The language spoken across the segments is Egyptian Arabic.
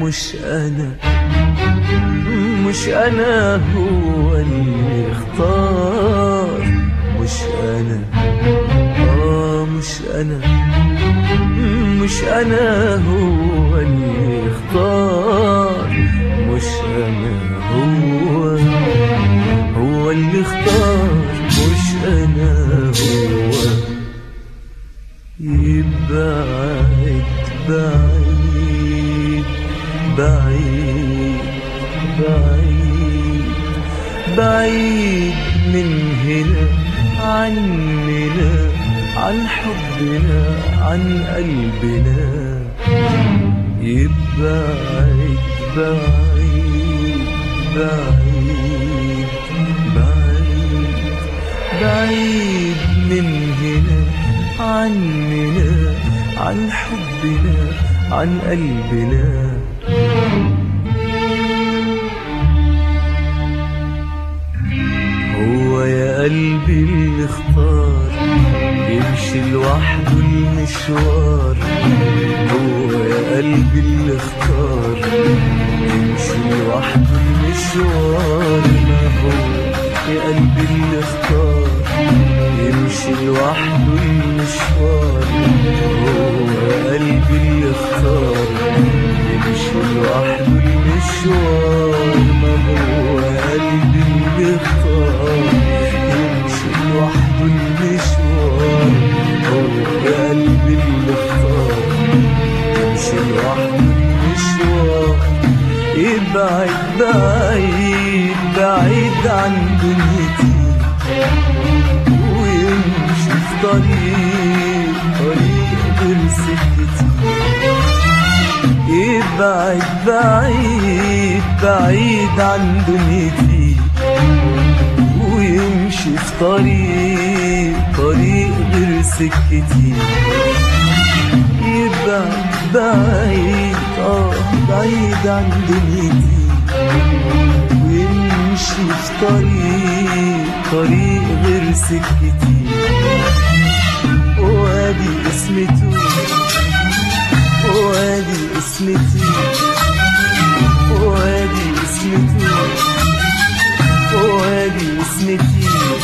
مش أنا مش أنا هو اللي اختار مش أنا آه مش أنا مش أنا هو اللي اختار مش أنا هو هو اللي اختار مش أنا هو يبعد بعيد بعيد بعيد بعيد من هنا عننا عن حبنا عن قلبنا يبعد بعيد بعيد بعيد بعيد من هنا عننا عن حبنا عن قلبنا هو يا قلبي اللي اختار يمشي لوحده المشوار هو يا قلبي اللي اختار يمشي لوحده المشوار ما هو يا قلبي اللي اختار يمشي لوحده المشوار هو يا قلبي اللي اختار يمشي لوحده المشوار ما هو يا قلبي اللي اختار يمشي لوحده المشوار هو يا قلبي اللي اختار يمشي لوحده المشوار يبعد بعيد بعيد عن دنيتي ويمشي في طريق طريق غير سكتي يبعد بعيد بعيد عن دنيتي ويمشي في طريق طريق غير سكتي يبعد بعيد اه بعيد عن دنيتي ويمشي في طريق طريق غير سكتي وادي اسمته وادي اسمتي وادي اسمته وادي اسمتي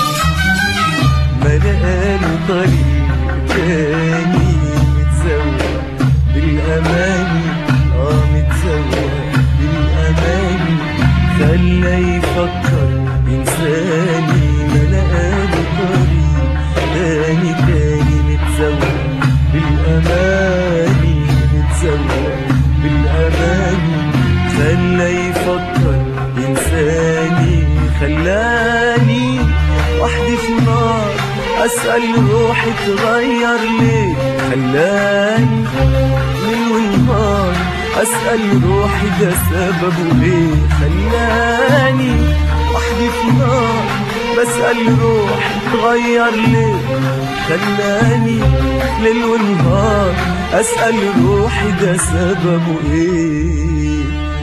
ملقاله طريق تاني متزوق بالأماني اه متزوق بالأماني خلى يفكر إنساني ملقاله طريق تاني تاني متزوق بالأماني متزوق بالأماني خلى يفكر إنساني خلاني وحدي في نار أسأل روحي تغير ليه خلاني ليل ونهار أسأل روحي ده سببه ايه خلاني وحدي في نار بسأل روحي تغير ليه خلاني ليل ونهار أسأل روحي ده سببه ايه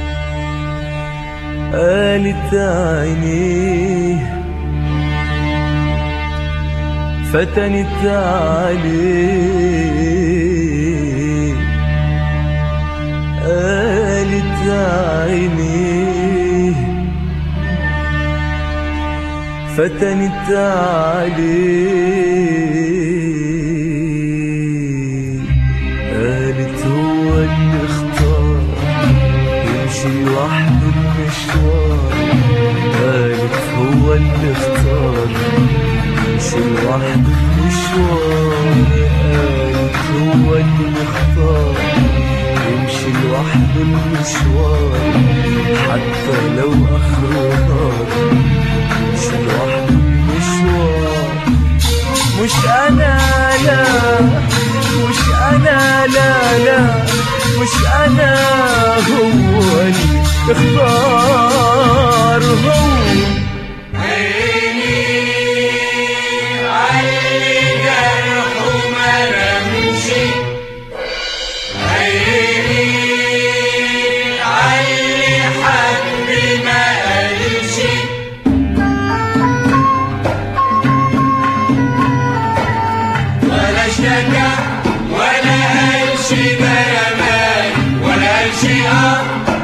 قالت عينيه فتنت عليه قالت عينيه فتنت عليه قالت هو اللي اختار يمشي لوحده المشوار قالت هو اللي اختار يمشي لوحده المشوار قالت هو اللي اختار يمشي لوحده المشوار حتى لو اخره نار يمشي لوحده المشوار مش انا لا مش انا لا لا مش انا هو اللي اختار هو عيني علي جرحه ما رمشي عيني علي حب ما قالش ولا اشتكى ولا قالش ده يا مان ولا قالش اه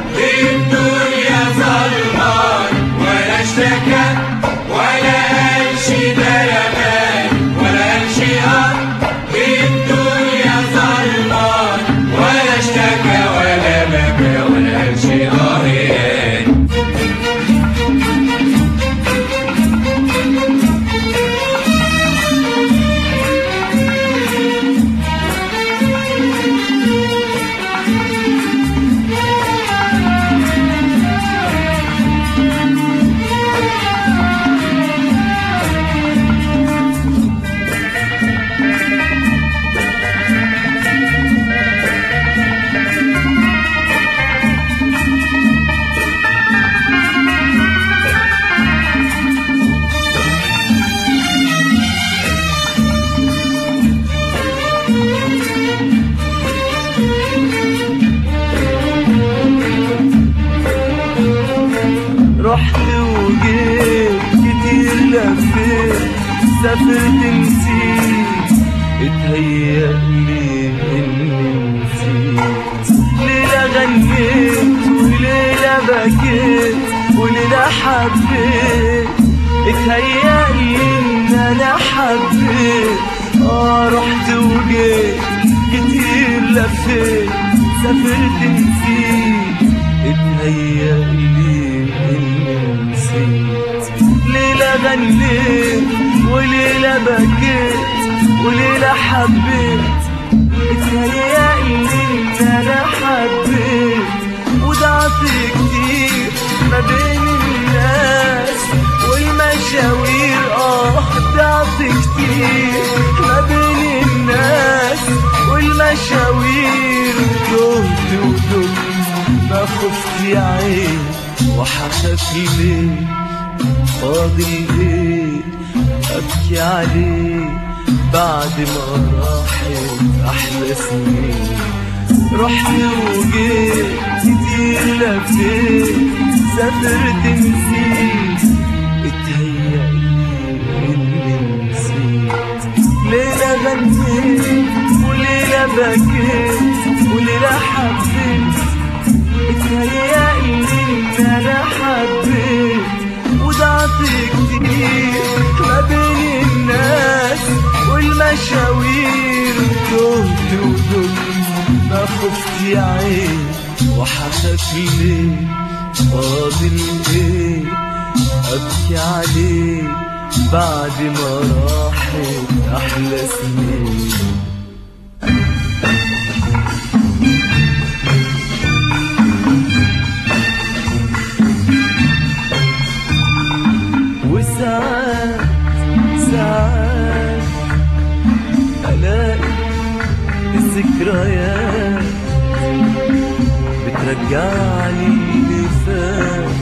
سافرت نسيت اتهيألي اني نسيت ليلة غنيت وليلة بكيت وليلة حبيت اتهيألي ان انا حبيت اه رحت وجيت كتير لفيت سافرت نسيت اتهيألي اني نسيت ليلة غنيت وليلة بكيت وليلة حبيت اتهيألي ان انا حبيت وضعت كتير ما بين الناس والمشاوير اه ضعت كتير ما بين الناس والمشاوير تهت ودمت ما خفت يا عين وحشك ليه فاضل ايه ابكي عليه بعد ما راحت احلى سنين رحت وجيت كتير لفيت سافرت نسيت اتهيألي اني نسيت ليلة غنيت وليلة بكيت وليلة حبيت اتهيألي ان انا حبيت وضعت كتير ما بين الناس والمشاوير تهت ودمت ما خفت يا عين وحشك ليه فاضل ايه ابكي عليه بعد ما راحت احلى سنين وساعات ساعات ألاقي الذكريات بترجعني اللي فات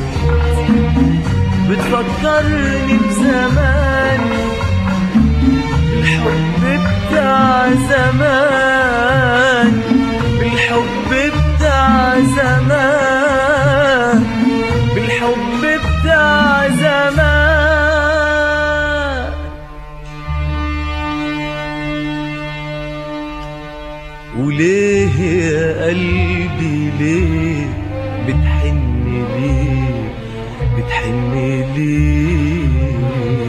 بتفكرني بزمان الحب بتاع زمان بالحب بتاع زمان بالحب بتاع زمان وليه يا قلبي ليه بتحن ليه بتحن ليه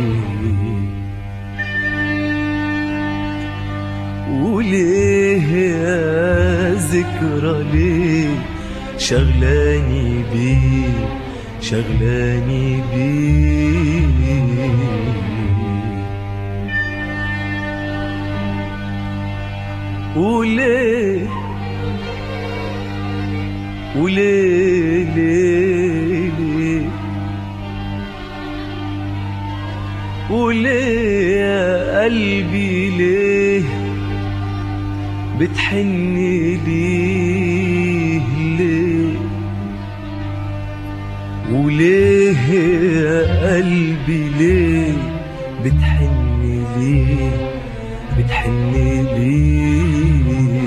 وليه يا ذكرى ليه شغلاني بيه شغلاني بيه وليه وليه ليه ليه وليه يا قلبي ليه بتحن ليه ليه وليه يا قلبي ليه بتحن ليه بتحن ليه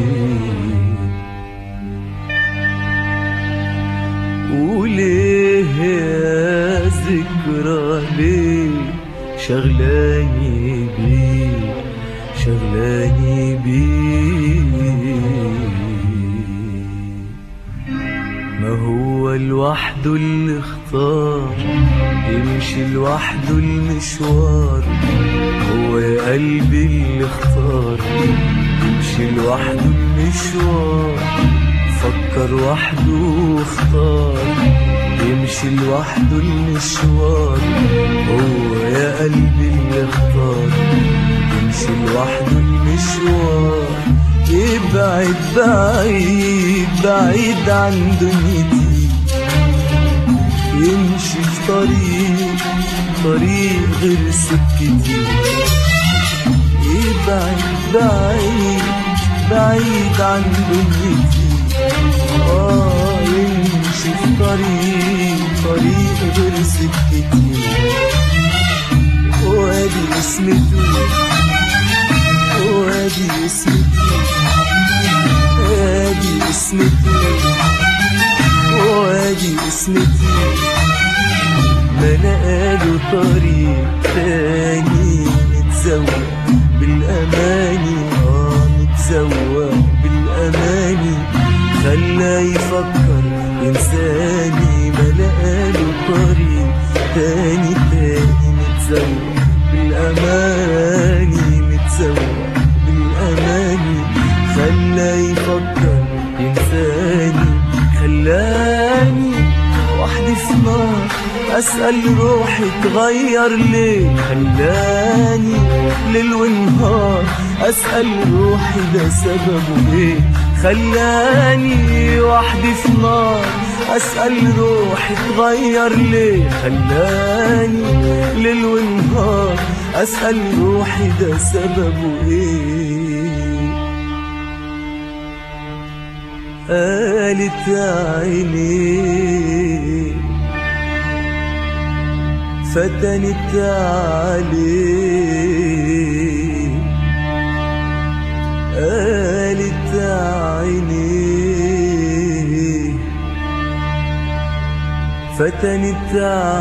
وليه يا ذكرى ليه شغلاني بيه شغلاني بيه ما هو لوحده اللي اختار يمشي لوحده المشوار هو يا قلبي اللي اختار يمشي لوحده المشوار فكر وحده واختار يمشي لوحده المشوار هو يا قلبي اللي اختار يمشي لوحده المشوار يبعد بعيد بعيد عن دنيتي يمشي في طريق طريق غير سكتي يبعد بعيد بعيد عن دنيتي آه يمشي في طريق طريق غير سكتي وادي اسمته وادي اسمته وادي اسمته وادي اسمتي ما نقالوا طريق تاني نتسلى متزوق بالأماني آه متزوق بالأماني خلاه يفكر إنساني ما لقاله طريق تاني تاني متزوق بالأماني متزوق بالأماني خلاه يفكر إنساني خلاني وحدي في نار أسأل روحي تغير ليه خلاني ليل ونهار أسأل روحي ده سببه ايه خلاني وحدي في نار أسأل روحي تغير ليه خلاني ليل ونهار أسأل روحي ده سببه ايه قالت عيني فتنت عليه قالت عيني فتنت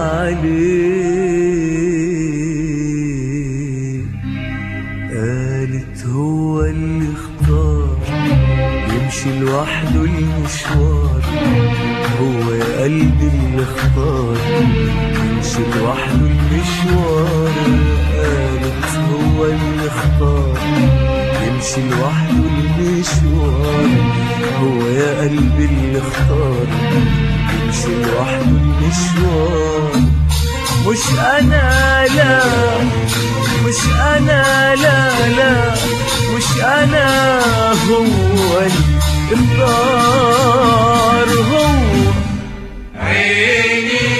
عليه قالت هو اللي اختار يمشي لوحده المشوار هو يا قلبي اللي اختار يمشي لوحده المشوار قالت هو اللي اختار يمشي لوحده المشوار هو يا قلبي اللي اختار يمشي لوحده المشوار مش انا لا مش انا لا لا مش انا هو اللي اختار هو عيني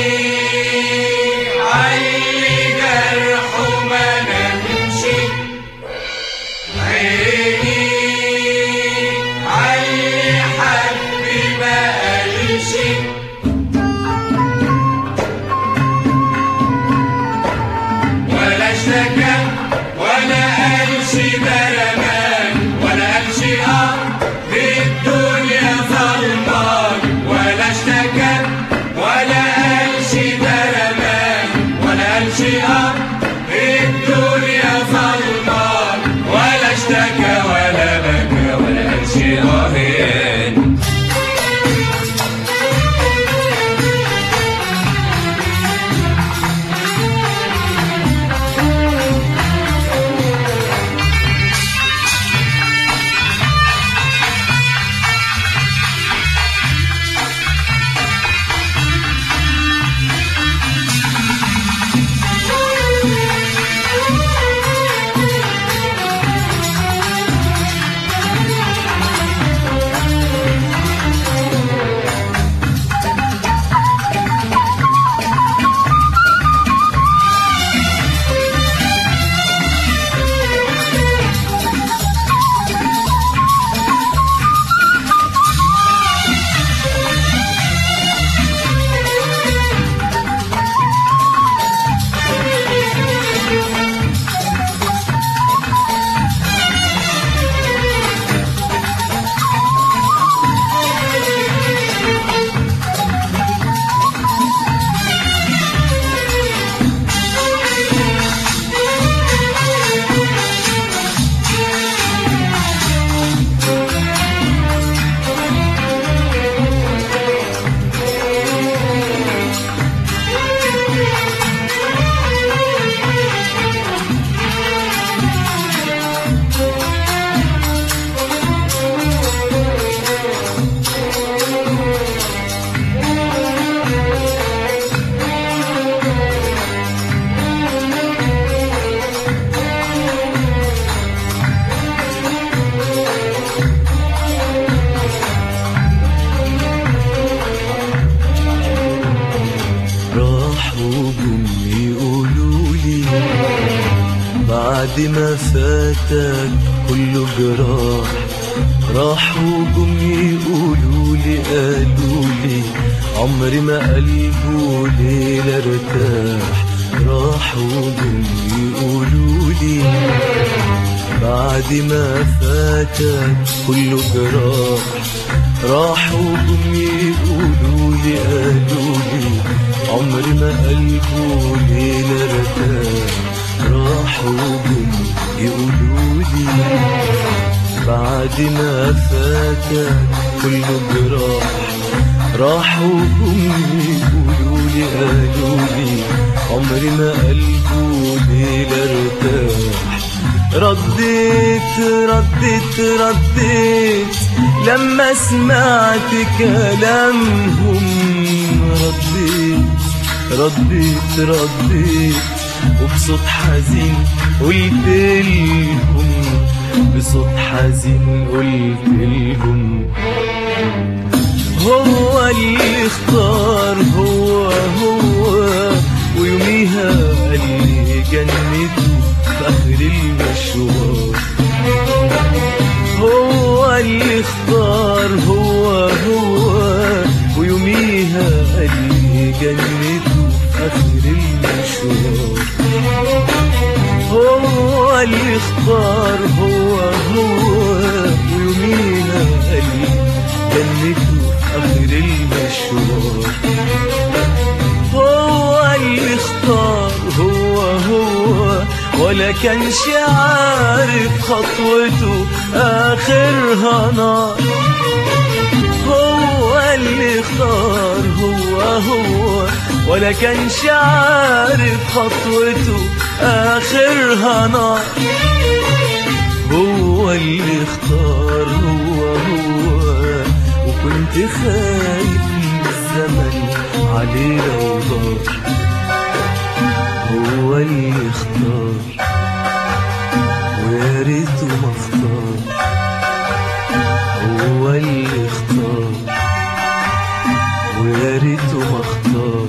علي جرحه ما نمشي عيني علي حبي ما قالش ولا اشتكى ولا قالش برمان ولا قالش اه في الدنيا ظلمان ولا اشتكى ولا قالش برمان ولا قالش اه في الدنيا ظلمان ولا اشتكى ولا بكى ولا قالش اه يعني راحوا جم يقولوا لي بعد ما فاتك كله جراح راحوا جم يقولوا لي قالوا لي عمري ما قلبه ليلة ارتاح راحوا جم يقولوا لي بعد ما فاتك كله جراح راحوا جم يقولوا لي قالوا لي عمري ما قلبه ليلة ارتاح راحوا جم يقولوا لي بعد ما فاتك كل جراح راحوا جم يقولوا لي قالوا لي عمري ما قلبه ليلة ارتاح رديت رديت رديت لما سمعت كلامهم رديت رديت رديت وبصوت حزين قلت لهم بصوت حزين قلت لهم هو اللي اختار هو هو ويوميها قال لي جنته في اخر المشوار هو اللي اختار هو هو ويوميها قال لي جنته في اخر المشوار هو اللي اختار هو هو ويوميها قال لي جنته في اخر المشوار هو اللي اختار هو هو ولا كانش عارف خطوته اخرها نار هو اللي اختار هو هو ولا كانش عارف خطوته اخرها نار هو اللي اختار هو هو وكنت خايف من الزمن عليه لو ضاع هو اللي اختار ويا ريته ما اختار هو اللي اختار ويا ريته ما اختار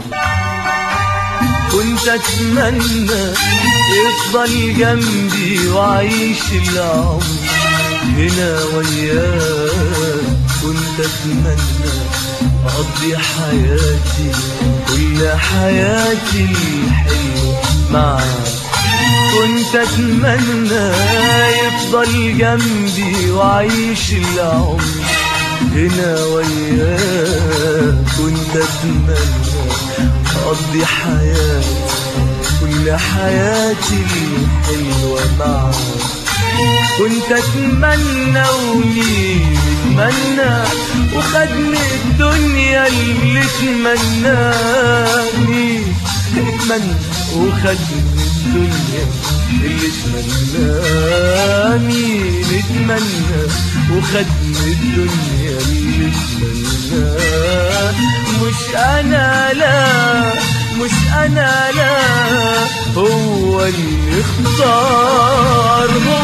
كنت اتمنى يفضل جنبي وعيش العمر هنا وياه كنت اتمنى اقضي حياتي كل حياتي الحلوه معاه كنت اتمنى يفضل جنبي وعيش العمر هنا وياه كنت اتمنى اقضي حياتي كل حياتي الحلوه معاه كنت اتمنى ومين اتمنى وخدني الدنيا اللي تمناني اتمنى وخدني الدنيا اللي تمناني اتمنى وخدني الدنيا اللي تمناني مش انا لا مش انا لا هو اللي اختار هو